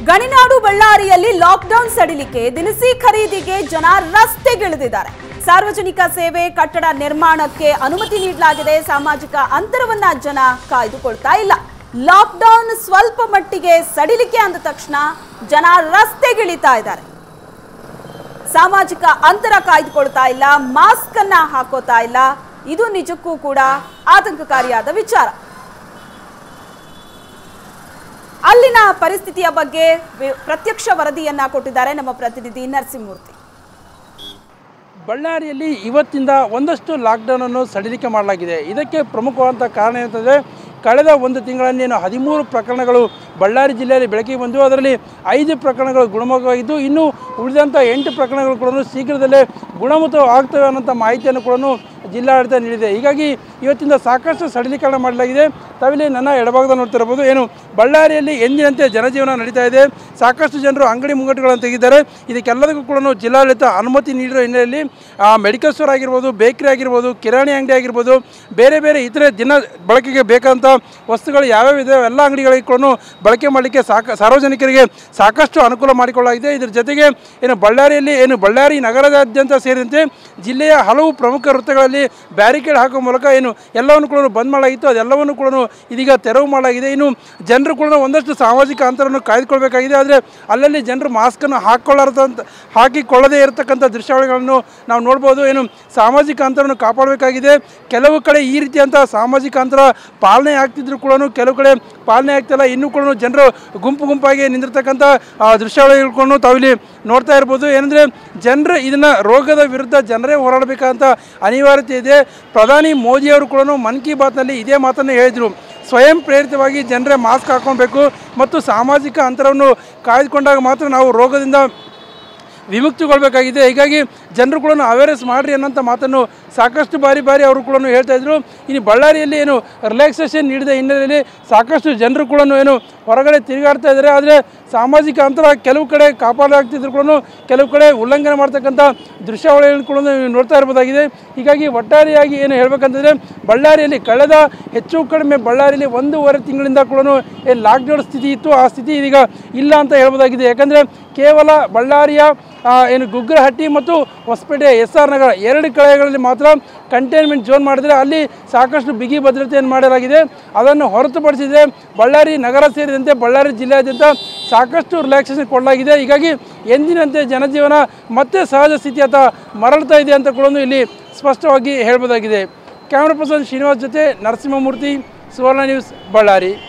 ಗಣಿನಾಡು ಬಳ್ಳಾರಿಯಲ್ಲಿ ಲಾಕ್ಡೌನ್ ಸಡಿಲಿಕೆ ದಿನಸಿ ಖರೀದಿಗೆ ಜನ ರಸ್ತೆಗಿಳಿದಿದ್ದಾರೆ ಸಾರ್ವಜನಿಕ ಸೇವೆ ಕಟ್ಟಡ ನಿರ್ಮಾಣಕ್ಕೆ ಅನುಮತಿ ನೀಡಲಾಗಿದೆ ಸಾಮಾಜಿಕ ಅಂತರವನ್ನ ಜನ ಕಾಯ್ದುಕೊಳ್ತಾ ಇಲ್ಲ ಲಾಕ್ಡೌನ್ ಸ್ವಲ್ಪ ಮಟ್ಟಿಗೆ ಸಡಿಲಿಕೆ ಅಂದ ತಕ್ಷಣ ಜನ ರಸ್ತೆಗಿಳಿತಾ ಇದ್ದಾರೆ ಸಾಮಾಜಿಕ ಅಂತರ ಕಾಯ್ದುಕೊಳ್ತಾ ಇಲ್ಲ ಮಾಸ್ಕ್ ಅನ್ನ ಹಾಕೋತಾ ಇಲ್ಲ ಇದು ನಿಜಕ್ಕೂ ಕೂಡ ಆತಂಕಕಾರಿಯಾದ ವಿಚಾರ ಅಲ್ಲಿನ ಪರಿಸ್ಥಿತಿಯ ಬಗ್ಗೆ ವಿ- ಪ್ರತ್ಯಕ್ಷ ವರದಿಯನ್ನ ಕೊಟ್ಟಿದ್ದಾರೆ ನಮ್ಮ ಪ್ರತಿನಿಧಿ ನರಸಿಂಹಮೂರ್ತಿ ಬಳ್ಳಾರಿಯಲ್ಲಿ ಇವತ್ತಿಂದ ಒಂದಷ್ಟು ಲಾಕ್ಡೌನನ್ನು ಸಡಿಲಿಕೆ ಮಾಡಲಾಗಿದೆ ಇದಕ್ಕೆ ಪ್ರಮುಖವಾದಂಥ ಕಾರಣ ಏನಂತಂದರೆ ಕಳೆದ ಒಂದು ತಿಂಗಳನ್ನೇನು ಹದಿಮೂರು ಪ್ರಕರಣಗಳು ಬಳ್ಳಾರಿ ಜಿಲ್ಲೆಯಲ್ಲಿ ಬೆಳಕಿಗೆ ಬಂದವು ಅದರಲ್ಲಿ ಐದು ಪ್ರಕರಣಗಳು ಗುಣಮುಖವಾಗಿದ್ದು ಇನ್ನು ಉಳಿದಂಥ ಎಂಟು ಪ್ರಕರಣಗಳು ಕೂಡ ಶೀಘ್ರದಲ್ಲೇ ಗುಣಮುಖವಾಗ್ತವೆ ಅನ್ನೋಂಥ ಮಾಹಿತಿಯನ್ನು ಕೂಡ ಜಿಲ್ಲಾಡಳಿತ ನೀಡಿದೆ ಹೀಗಾಗಿ ಇವತ್ತಿಂದ ಸಾಕಷ್ಟು ಸಡಿಲೀಕರಣ ಮಾಡಲಾಗಿದೆ ತಾವಿಲ್ಲಿ ನನ್ನ ಎಡಭಾಗದಲ್ಲಿ ನೋಡ್ತಿರಬಹುದು ಏನು ಬಳ್ಳಾರಿಯಲ್ಲಿ ಎಂದಿನಂತೆ ಜನಜೀವನ ನಡೀತಾ ಇದೆ ಸಾಕಷ್ಟು ಜನರು ಅಂಗಡಿ ಮುಂಗಟ್ಟುಗಳನ್ನು ತೆಗೆದಿದ್ದಾರೆ ಇದಕ್ಕೆಲ್ಲದಕ್ಕೂ ಕೂಡ ಜಿಲ್ಲಾಡಳಿತ ಅನುಮತಿ ನೀಡಿರೋ ಹಿನ್ನೆಲೆಯಲ್ಲಿ ಆ, ಮೆಡಿಕಲ್ ಸ್ಟೋರ್ ಆಗಿರ್ಬೋದು ಬೇಕರಿ ಆಗಿರ್ಬೋದು ಕಿರಾಣಿ ಅಂಗಡಿ ಆಗಿರ್ಬೋದು ಬೇರೆ ಬೇರೆ ಇತರೆ ದಿನ ಬಳಕೆಗೆ ಬೇಕಾದಂಥ ವಸ್ತುಗಳು ಯಾವ್ಯಾವ ಇದೆ ಎಲ್ಲ ಅಂಗಡಿಗಳಿಗೆ ಕೂಡ ಬಳಕೆ ಮಾಡಲಿಕ್ಕೆ ಸಾಕ ಸಾರ್ವಜನಿಕರಿಗೆ ಸಾಕಷ್ಟು ಅನುಕೂಲ ಮಾಡಿಕೊಳ್ಳಲಾಗಿದೆ ಇದರ ಜೊತೆಗೆ ಏನು ಬಳ್ಳಾರಿಯಲ್ಲಿ ಏನು ಬಳ್ಳಾರಿ ನಗರದಾದ್ಯಂತ ಸೇರಿದಂತೆ ಜಿಲ್ಲೆಯ ಹಲವು ಪ್ರಮುಖ ವೃತ್ತಗಳಲ್ಲಿ ಬ್ಯಾರಿಕೇಡ್ ಹಾಕುವ ಮೂಲಕ ಏನು ಎಲ್ಲವನ್ನು ಕೂಡ ಬಂದ್ ಮಾಡಲಾಗಿತ್ತು ಅದೆಲ್ಲವನ್ನು ಕೂಡ ಇದೀಗ ತೆರವು ಮಾಡಲಾಗಿದೆ ಇನ್ನು ಜನರು ಕೂಡ ಒಂದಷ್ಟು ಸಾಮಾಜಿಕ ಅಂತರವನ್ನು ಕಾಯ್ದುಕೊಳ್ಬೇಕಾಗಿದೆ ಆದರೆ ಅಲ್ಲಲ್ಲಿ ಜನರು ಮಾಸ್ಕನ್ನು ಹಾಕ್ಕೊಳ್ಳಾರ್ದಂತ ಹಾಕಿಕೊಳ್ಳದೇ ಇರತಕ್ಕಂಥ ದೃಶ್ಯಾವಳಿಗಳನ್ನು ನಾವು ನೋಡ್ಬೋದು ಏನು ಸಾಮಾಜಿಕ ಅಂತರವನ್ನು ಕಾಪಾಡಬೇಕಾಗಿದೆ ಕೆಲವು ಕಡೆ ಈ ರೀತಿಯಂಥ ಸಾಮಾಜಿಕ ಅಂತರ ಪಾಲನೆ ಆಗ್ತಿದ್ರು ಕೂಡ ಕೆಲವು ಕಡೆ ಪಾಲನೆ ಆಗ್ತಿಲ್ಲ ಇನ್ನೂ ಕೂಡ ಜನರು ಗುಂಪು ಗುಂಪಾಗಿ ನಿಂತಿರ್ತಕ್ಕಂಥ ಆ, ದೃಶ್ಯಾವಳಿಗಳನ್ನು ತಾವಿಲ್ಲಿ ನೋಡ್ತಾ ಇರ್ಬೋದು ಏನಂದರೆ ಜನರು ಇದನ್ನು ರೋಗದ ವಿರುದ್ಧ ಜನರೇ ಹೋರಾಡಬೇಕಂತ ಅನಿವಾರ್ಯತೆ ಇದೆ ಪ್ರಧಾನಿ ಮೋದಿಯವರು ಕೂಡ ಮನ್ ಕಿ ಬಾತ್ನಲ್ಲಿ ಇದೇ ಮಾತನ್ನು ಹೇಳಿದರು ಸ್ವಯಂ ಪ್ರೇರಿತವಾಗಿ ಜನರೇ ಮಾಸ್ಕ್ ಹಾಕ್ಕೊಳ್ಬೇಕು ಮತ್ತು ಸಾಮಾಜಿಕ ಅಂತರವನ್ನು ಕಾಯ್ದುಕೊಂಡಾಗ ಮಾತ್ರ ನಾವು ರೋಗದಿಂದ ವಿಮುಕ್ತಿಗೊಳ್ಬೇಕಾಗಿದೆ ಹೀಗಾಗಿ ಜನರು ಕೂಡ ಅವೇರ್ನೆಸ್ ಮಾಡಿರಿ ಅನ್ನೋಂಥ ಮಾತನ್ನು ಸಾಕಷ್ಟು ಬಾರಿ ಬಾರಿ ಅವರು ಕೂಡ ಹೇಳ್ತಾ ಇದ್ರು ಇನ್ನು ಬಳ್ಳಾರಿಯಲ್ಲಿ ಏನು ರಿಲ್ಯಾಕ್ಸೇಷನ್ ನೀಡಿದ ಹಿನ್ನೆಲೆಯಲ್ಲಿ ಸಾಕಷ್ಟು ಜನರು ಕೂಡ ಏನು ಹೊರಗಡೆ ತಿರುಗಾಡ್ತಾ ಇದ್ದಾರೆ ಆದರೆ ಸಾಮಾಜಿಕ ಅಂತರ ಕೆಲವು ಕಡೆ ಕಾಪಾಡಲಾಗ್ತಿದ್ರು ಕೂಡ ಕೆಲವು ಕಡೆ ಉಲ್ಲಂಘನೆ ಮಾಡ್ತಕ್ಕಂಥ ದೃಶ್ಯಾವಳಿಗಳನ್ನು ಕೂಡ ನೀವು ನೋಡ್ತಾ ಇರ್ಬೋದಾಗಿದೆ ಹೀಗಾಗಿ ಒಟ್ಟಾರೆಯಾಗಿ ಏನು ಹೇಳ್ಬೇಕಂತಂದರೆ ಬಳ್ಳಾರಿಯಲ್ಲಿ ಕಳೆದ ಹೆಚ್ಚು ಕಡಿಮೆ ಬಳ್ಳಾರಿಯಲ್ಲಿ ಒಂದೂವರೆ ತಿಂಗಳಿಂದ ಕೂಡ ಏನು ಲಾಕ್ಡೌನ್ ಸ್ಥಿತಿ ಇತ್ತು ಆ ಸ್ಥಿತಿ ಇದೀಗ ಇಲ್ಲ ಅಂತ ಹೇಳ್ಬೋದಾಗಿದೆ ಯಾಕಂದರೆ ಕೇವಲ ಬಳ್ಳಾರಿಯ ಆ, ಏನು ಗುಗ್ರಹಟ್ಟಿ ಮತ್ತು ಹೊಸಪೇಟೆ ಎಸ್ ಆರ್ ನಗರ ಎರಡು ಕಡೆಗಳಲ್ಲಿ ಮಾತ್ರ ಕಂಟೈನ್ಮೆಂಟ್ ಝೋನ್ ಮಾಡಿದರೆ ಅಲ್ಲಿ ಸಾಕಷ್ಟು ಬಿಗಿ ಭದ್ರತೆಯನ್ನು ಮಾಡಲಾಗಿದೆ ಅದನ್ನು ಹೊರತುಪಡಿಸಿದರೆ ಬಳ್ಳಾರಿ ನಗರ ಸೇರಿದಂತೆ ಬಳ್ಳಾರಿ ಜಿಲ್ಲೆಯಾದ್ಯಂತ ಸಾಕಷ್ಟು ರಿಲ್ಯಾಕ್ಸೇಷನ್ ಕೊಡಲಾಗಿದೆ ಹೀಗಾಗಿ ಎಂದಿನಂತೆ ಜನಜೀವನ ಮತ್ತೆ ಸಹಜ ಸ್ಥಿತಿಯತ್ತ ಮರಳ್ತಾ ಇದೆ ಅಂತ ಕೂಡ ಇಲ್ಲಿ ಸ್ಪಷ್ಟವಾಗಿ ಹೇಳ್ಬೋದಾಗಿದೆ ಕ್ಯಾಮ್ರಾ ಪರ್ಸನ್ ಶ್ರೀನಿವಾಸ್ ಜೊತೆ ನರಸಿಂಹಮೂರ್ತಿ ಸುವರ್ಣ ನ್ಯೂಸ್ ಬಳ್ಳಾರಿ